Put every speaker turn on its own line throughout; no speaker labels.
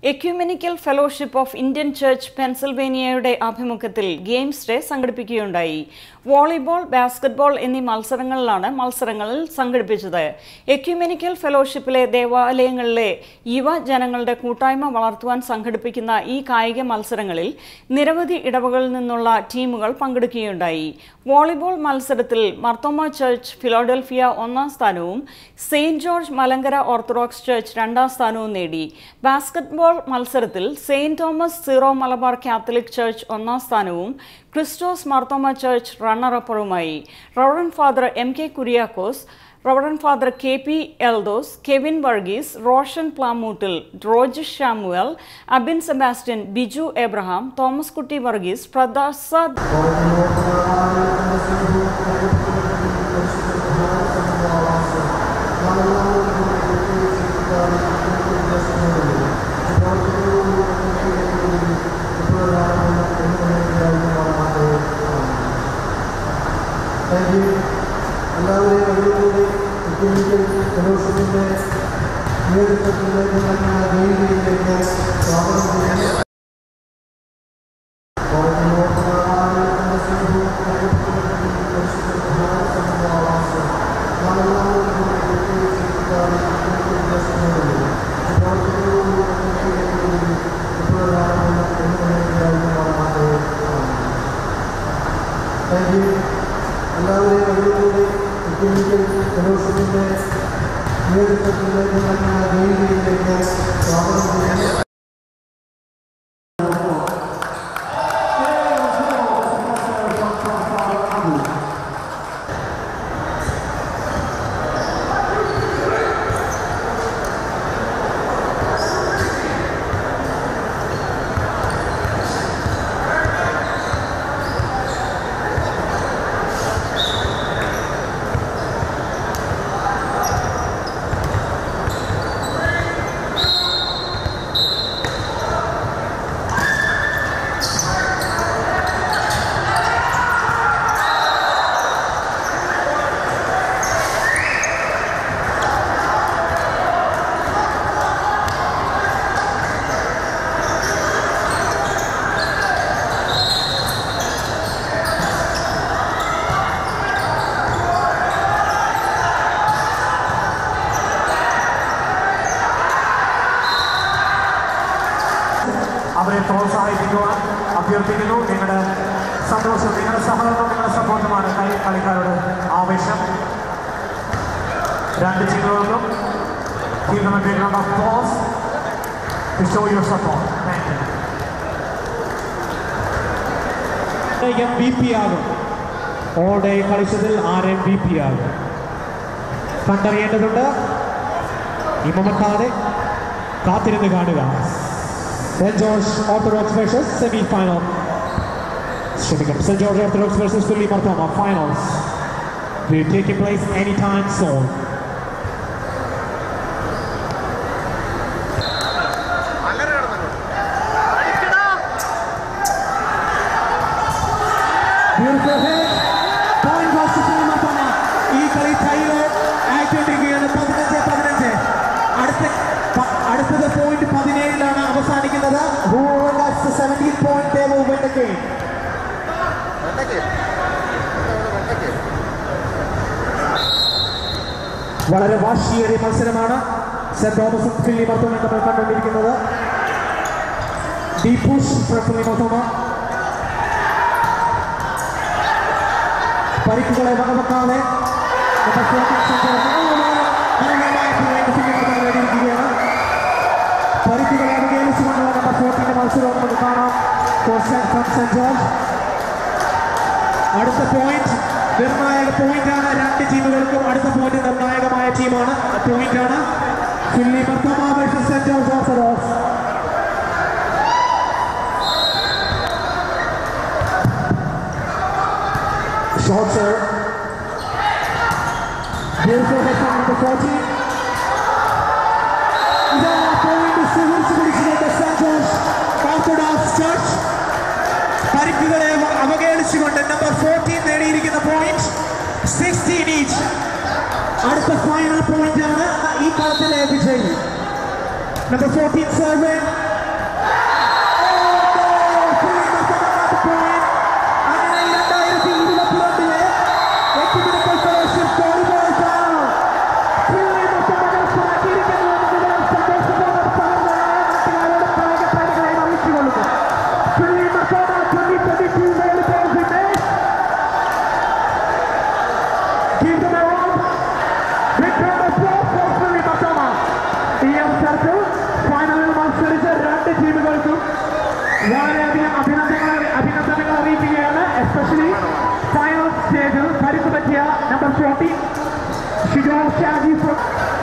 Ecumenical fellowship of Indian church പെൻസിൽവേനിയയുടെ ആഭിമുഖ്യത്തിൽ games day സംഘടിപ്പിക്കുകയുണ്ടായി വോളിബോൾ ബാസ്കറ്റ്ബോൾ എന്നീ മത്സരങ്ങളിലാണ് മത്സരങ്ങളിൽ സംഘടിപ്പിച്ചത് എക്യുമെനിക്കൽ ഫെലോഷിപ്പിലെ ദേവാലയങ്ങളിലെ യുവജനങ്ങളുടെ കൂട്ടായ്മ വളർത്തുവാൻ സംഘടിപ്പിക്കുന്ന ഈ കായിക മത്സരങ്ങളിൽ നിരവധി ഇടവകളിൽ നിന്നുള്ള ടീമുകൾ പങ്കെടുക്കുകയുണ്ടായി വോളിബോൾ മത്സരത്തിൽ മർത്തോമ ചർച്ച് ഫിലോഡൽഫിയ ഒന്നാം സ്ഥാനവും saint George Malankara orthodox church രണ്ടാം സ്ഥാനവും നേടി ബാസ്കറ്റ്ബോൾ മത്സരത്തിൽ saint Thomas Syro Malabar Catholic church ഒന്നാം സ്ഥാനവും ക്രിസ്റ്റോസ് മാർത്തോമ ചർച്ച് റണ്ണറപ്പറുമായി reverend father M K Kuriakose reverend father K P Eldhose Kevin Varghese Roshan Plamoottil Rogers Samuel Abin Sebastian Biju Abraham Thomas Kutty Varghese പ്രദാസാദ്
thank you എല്ലാവരെയും ഒരിക്കലും എക്യുമെനിക്കൽ ഫെലോഷിപ്പിൻ്റെ നേതൃത്വത്തിലേക്ക് നൽകുന്ന വേദിയിലേക്ക് സ്വാഗതം ചെയ്യുന്നു താങ്ക് യു എല്ലാവരെയും ഒരിക്കലും എക്യുമെനിക്കൽ ഫെലോഷിപ്പിൻ്റെ നേതൃത്വത്തിലേക്ക് നൽകുന്ന വേദിയിലേക്ക് സ്വാഗതം ചെയ്യുന്നു
അവരെ പ്രോത്സാഹിപ്പിക്കുവാൻ അഭ്യർത്ഥിക്കുന്നു നിങ്ങളുടെ സന്തോഷം നിങ്ങളുടെ സഹകരണം നിങ്ങളുടെ സപ്പോർട്ടുമാണ് കളി കളിക്കാരുടെ ആവേശം രണ്ട് ടീമുകൾക്കും give them a big round of applause to show your support. Thank you.
M B P ആകും ഓൾ ഡേ കളിച്ചതിൽ ആർ എം ബി പി ആകും കണ്ടറിയേണ്ടതുണ്ട് ഇമമക്കാതെ കാത്തിരുന്ന് കാണുക saint George orthodox versus semi final ക്ഷമിക്കണം saint George orthodox versus Philly Marthoma finals will take place anytime soon. Beautiful hit. Point goes to Phil Mapama. ഈ കളി ടൈലോ ആയിക്കൊണ്ടിരിക്കുകയാണ് പതിനഞ്ച് പതിനഞ്ച് അടുത്ത പ- അടുത്തത് പോയിന്റ് പതിനേഴിലാണ് അവസാനിക്കുന്നത് Who has the 17th point they will win the game. വളരെ വാശിയേറിയ മത്സരമാണ് സെന്റ് തോമസും ഫില്ലി മർത്തോമയും നമ്മൾ കണ്ടുകൊണ്ടിരിക്കുന്നത് ഡീപ് പുഷ് ഫില്ലി മർത്തോമ പരിക്കുകളെ വകവെക്കാതെ നമ്മുടെ ഫോർട്ടീൻ സെന്റർ മനോഹരമായ പിള്ളേരുടെ സിംഗങ്ങൾ നേടിയിരിക്കുകയാണ് പരിക്കുകളെ അവഗണിച്ചുകൊണ്ടുള്ള നമ്മുടെ ഫോർട്ടീൻ്റെ മത്സരം നമുക്ക് കാണാം For Saint- from saint George അടുത്ത പോയിന്റ് നിർണായക പോയിന്റ് ആണ് രണ്ട് ടീമുകൾക്കും അടുത്ത പോയിന്റ് നിർണായകമായ ടീമാണ് പോയിന്റ് ആണ് Philly Marthoma versus saint George orthodox Short serve. Beautiful hit from number 14. ഇതാ പോയിന്റ് സുഹൃത്ത് പിടിച്ചുകൊണ്ട് സെന്റ് ജോർജ് ഓർത്തഡോക്സ് ചർച്ച് പരിക്കുകളെ അവ- അവഗണിച്ചുകൊണ്ട് നമ്പർ ഫോർട്ടീൻ നേടിയിരിക്കുന്ന പോയിന്റ് സിക്സ്റ്റീൻ ഈച്ച് അടുത്ത ഫൈനൽ പോയിന്റ് ആണ് ഈ കളത്തിലെ വിജയി നമ്പർ ഫോർട്ടീൻ സെർവ് വളരെയധികം അഭിനന്ദനങ്ങൾ അഭിനന്ദനങ്ങൾ അറിയിക്കുകയാണ് എസ്പെഷ്യലി ഫൈനൽ സ്റ്റേജിൽ കരുത്ത് പറ്റിയ number forty Shijo Shaji from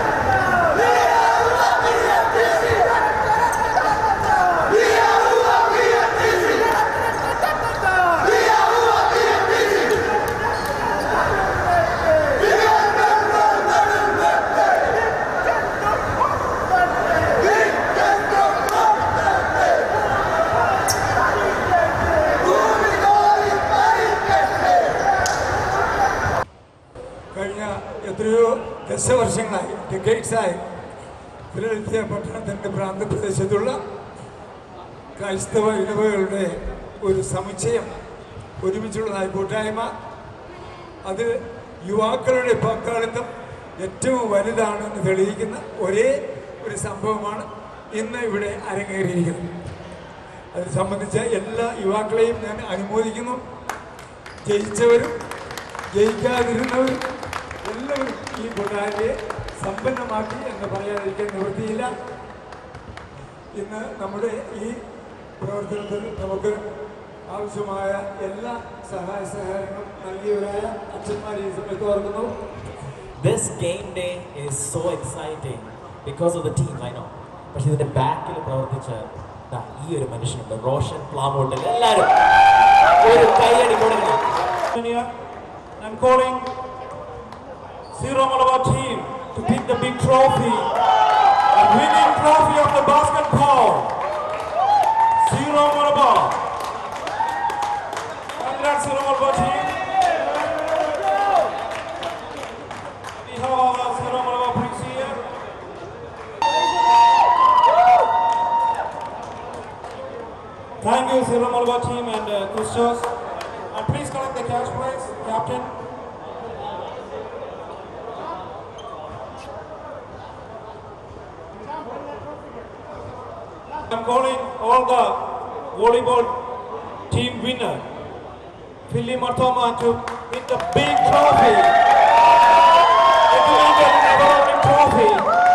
കഴിഞ്ഞ എത്രയോ ദശവർഷങ്ങളായി ഡിക്കേറ്റ്സായി ഫിലഡൽഫിയ പട്ടണത്തിൻ്റെ പ്രാന്തപ്രദേശത്തുള്ള ക്രൈസ്തവ ഇടവകളുടെ ഒരു സമുച്ചയം ഒരുമിച്ചുള്ളതായ കൂട്ടായ്മ അത് യുവാക്കളുടെ പങ്കാളിത്തം ഏറ്റവും വലുതാണെന്ന് തെളിയിക്കുന്ന ഒരേ ഒരു സംഭവമാണ് ഇന്ന് ഇവിടെ അരങ്ങേറിയിരിക്കുന്നത് അത് സംബന്ധിച്ച എല്ലാ യുവാക്കളെയും ഞാൻ അനുമോദിക്കുന്നു ജയിച്ചവരും ജയിക്കാതിരുന്നവരും എല്ലാവരും ഈ കൂട്ടായ്മയെ സമ്പന്നമാക്കി എന്ന് പറയാതിരിക്കാൻ നിവൃത്തിയില്ല ഇന്ന് നമ്മുടെ ഈ പ്രവർത്തനത്തിൽ നമുക്ക് ആവശ്യമായ എല്ലാ സഹായ സഹകരണങ്ങളും നൽകിയവരായ അച്ഛന്മാരെ ഈ സമയത്ത് ഓർക്കുന്നു
This game day is so exciting because of the team, I know. പക്ഷെ ഇതിന്റെ ബാക്കിൽ പ്രവർത്തിച്ച ദാ ഈ ഒരു മനുഷ്യനുണ്ട് റോഷൻ പ്ലാമോട്ടിൽ എല്ലാവരും ഒരു കൈയടി കൊടുക്കണം
I'm calling Zero Malabar team to pick the big trophy, the winning trophy of the basketball. Zero Malabar. Congrats, Zero Malabar team. We have our Zero Malabar bricks here. Thank you, Zero Malabar team and uh, Kustos. And please collect the cash prize, Captain. I'm calling all the volleyball team winner, Philly Martoma, to win the big trophy. Implemented Ever Trophy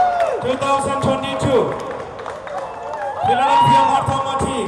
2022. Philadelphia Martoma team.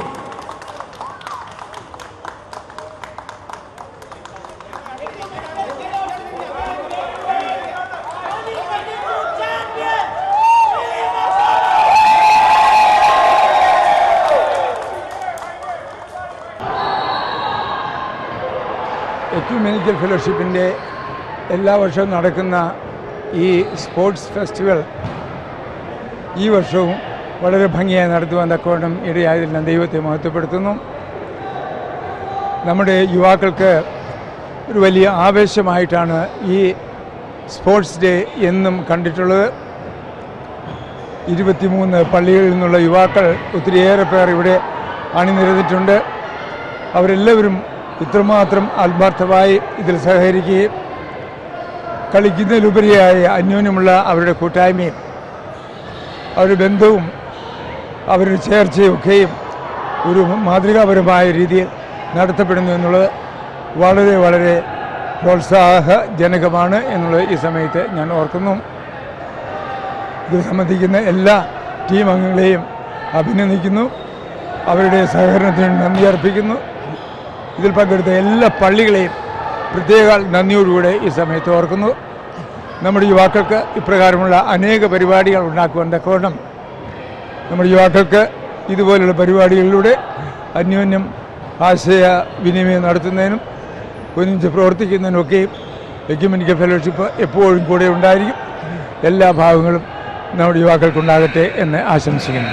Ecumenical ഫെലോഷിപ്പിൻ്റെ എല്ലാ വർഷവും നടക്കുന്ന ഈ sports festival ഈ വർഷവും വളരെ ഭംഗിയായി നടത്തുവാൻ തക്കവണ്ണം ഇടയായതിൽ ഞാൻ ദൈവത്തെ മഹത്വപ്പെടുത്തുന്നു നമ്മുടെ യുവാക്കൾക്ക് ഒരു വലിയ ആവേശമായിട്ടാണ് ഈ സ്പോർട്സ് ഡേ എന്നും കണ്ടിട്ടുള്ളത് ഇരുപത്തിമൂന്ന് പള്ളികളിൽ നിന്നുള്ള യുവാക്കൾ ഒത്തിരിയേറെ പേർ ഇവിടെ അണിനിരന്നിട്ടുണ്ട് അവരെല്ലാവരും ഇത്രമാത്രം ആത്മാർത്ഥമായി ഇതിൽ സഹകരിക്കുകയും കളിക്കുന്നതിലുപരിയായ അന്യോന്യമുള്ള അവരുടെ കൂട്ടായ്മയും അവരുടെ ബന്ധവും അവരുടെ ചേർച്ചയും ഒക്കെയും ഒരു മാതൃകാപരമായ രീതിയിൽ നടത്തപ്പെടുന്നു എന്നുള്ളത് വളരെ വളരെ പ്രോത്സാഹജനകമാണ് എന്നുള്ളത് ഈ സമയത്ത് ഞാൻ ഓർക്കുന്നു ഇത് സംബന്ധിക്കുന്ന എല്ലാ ടീം അംഗങ്ങളെയും അഭിനന്ദിക്കുന്നു അവരുടെ സഹകരണത്തിന് നന്ദി അർപ്പിക്കുന്നു ഇതിൽ പങ്കെടുത്ത എല്ലാ പള്ളികളെയും പ്രത്യേക നന്ദിയോടുകൂടെ ഈ സമയത്ത് ഓർക്കുന്നു നമ്മുടെ യുവാക്കൾക്ക് ഇപ്രകാരമുള്ള അനേക പരിപാടികൾ ഉണ്ടാക്കുവാൻ തക്കവണ്ണം നമ്മുടെ യുവാക്കൾക്ക് ഇതുപോലുള്ള പരിപാടികളിലൂടെ അന്യോന്യം ആശയ വിനിമയം നടത്തുന്നതിനും ഒന്നിച്ച് പ്രവർത്തിക്കുന്നതിനുമൊക്കെയും എക്യുമെനിക്കൽ ഫെലോഷിപ്പ് എപ്പോഴും കൂടെ ഉണ്ടായിരിക്കും എല്ലാ ഭാഗങ്ങളും നമ്മുടെ യുവാക്കൾക്കുണ്ടാകട്ടെ എന്ന് ആശംസിക്കുന്നു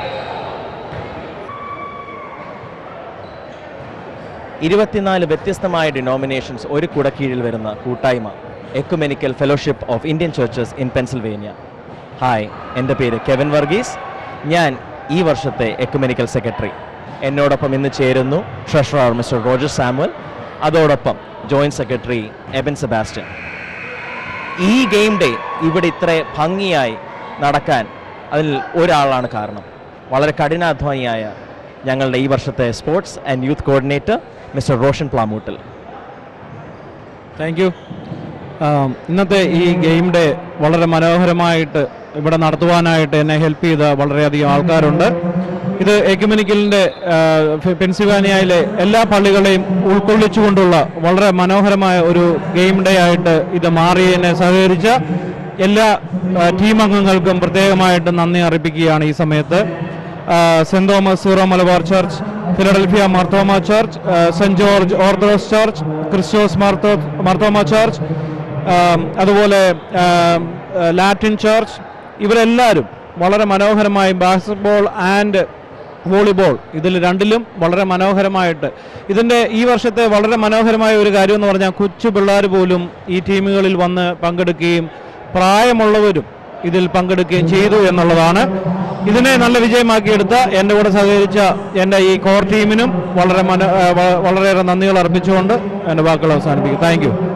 ഇരുപത്തിനാല് വ്യത്യസ്തമായ ഡിനോമിനേഷൻസ് ഒരു കുടക്കീഴിൽ വരുന്ന കൂട്ടായ്മ ecumenical fellowship of Indian churches in Pennsylvania hi എൻ്റെ പേര് കെവൻ വർഗീസ് ഞാൻ ഈ വർഷത്തെ എക്കുമെനിക്കൽ സെക്രട്ടറി എന്നോടൊപ്പം ഇന്ന് ചേരുന്നു ട്രഷറർ മിസ്റ്റർ റോജർ സാമുവൽ അതോടൊപ്പം ജോയിൻറ്റ് സെക്രട്ടറി എബൻ സെബാസ്റ്റ്യൻ ഈ ഗെയിം ഡേ ഇവിടെ ഇത്ര ഭംഗിയായി നടക്കാൻ അതിൽ ഒരാളാണ് കാരണം വളരെ കഠിനാധ്വാനിയായ ഞങ്ങളുടെ ഈ വർഷത്തെ sports and youth coordinator mister Roshan Plamoottil
thank you ഇന്നത്തെ ഈ ഗെയിം ഡേ വളരെ മനോഹരമായിട്ട് ഇവിടെ നടത്തുവാനായിട്ട് എന്നെ ഹെൽപ്പ് ചെയ്ത വളരെയധികം ആൾക്കാരുണ്ട് ഇത് എക്യുമെനിക്കലിൻ്റെ പെൻസിൽവാനിയയിലെ എല്ലാ പള്ളികളെയും ഉൾക്കൊള്ളിച്ചുകൊണ്ടുള്ള വളരെ മനോഹരമായ ഒരു ഗെയിം ഡേ ആയിട്ട് ഇത് മാറിയതിനെ സഹകരിച്ച എല്ലാ ആ, ടീം അംഗങ്ങൾക്കും പ്രത്യേകമായിട്ട് നന്ദി അറിയിപ്പിക്കുകയാണ് ഈ സമയത്ത് ആ, saint Thomas Syro Malabar church Philadelphia Marthoma church ആ, saint George orthodox church Christos മാർത്തോ മാർത്തോമ ചർച്ച് ആം, അതുപോലെ ആം, ആ, ലാറ്റിൻ ചർച്ച് ഇവരെല്ലാവരും വളരെ മനോഹരമായി ബാസ്കറ്റ്ബോൾ ആൻഡ് വോളിബോൾ ഇതിൽ രണ്ടിലും വളരെ മനോഹരമായിട്ട് ഇതിൻ്റെ ഈ വർഷത്തെ വളരെ മനോഹരമായ ഒരു കാര്യം എന്ന് പറഞ്ഞാൽ കൊച്ചു പിള്ളേർ പോലും ഈ ടീമുകളിൽ വന്ന് പങ്കെടുക്കുകയും പ്രായമുള്ളവരും ഇതിൽ പങ്കെടുക്കുകയും ചെയ്തു എന്നുള്ളതാണ് ഇതിനെ നല്ല വിജയമാക്കിയെടുത്ത എൻ്റെ കൂടെ സഹകരിച്ച എൻ്റെ ഈ കോർ ടീമിനും വളരെ മനോ ആ, വ- വളരെയേറെ നന്ദികൾ അർപ്പിച്ചുകൊണ്ട് എൻ്റെ വാക്കുകൾ അവസാനിപ്പിക്കും താങ്ക് യു